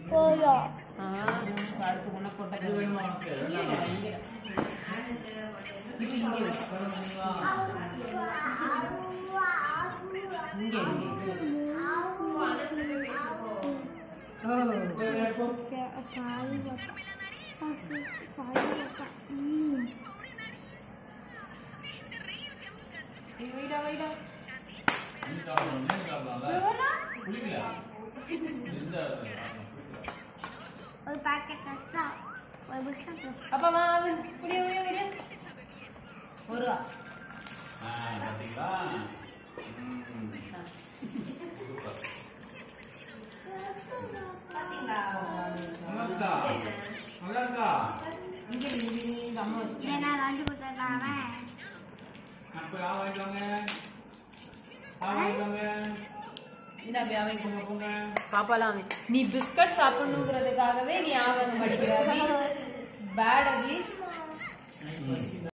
போதும் ஆ, அடுத்து உனக்கு கொட்ட இது வேணுமா உனக்கு? இங்கே இல்ல, இங்கே இல்ல. இது இங்கே வை. இங்கே இங்கே ஓ Wait, wait, for- இது வைடா வைடா நீ சாப்பிடணும், நீ சாப்பிடலாம்ல? எவ்வளோ? குளிக்கல? இந்த ஒரு பாக்கெட் கஷ்டா ஒரு புஷம் கஷ்டம் அப்பா வா வா, குடியா குடியா குடியா ஒரு ரூபா ஆ, பாத்தீங்களா? ம். சூப்பர். நல்லா இருக்கா? நல்லா இருக்கா? இங்கே இங்கே இங்கே அம்மா வச்சுக்கேன் ஏன்னா லஞ்சு கொடுத்துருக்காங்க அப்ப யார் வாங்கிட்டு வாங்க? யார் வாங்கிட்டு வாங்க? இந்த அப்படி அவன் போங்க, போங்க. பாப்பாலாம் அவன் நீ பிஸ்கட் சாப்பிடணுங்கிறதுக்காகவே நீ ஆவங்க படிக்கிற பேட் அபி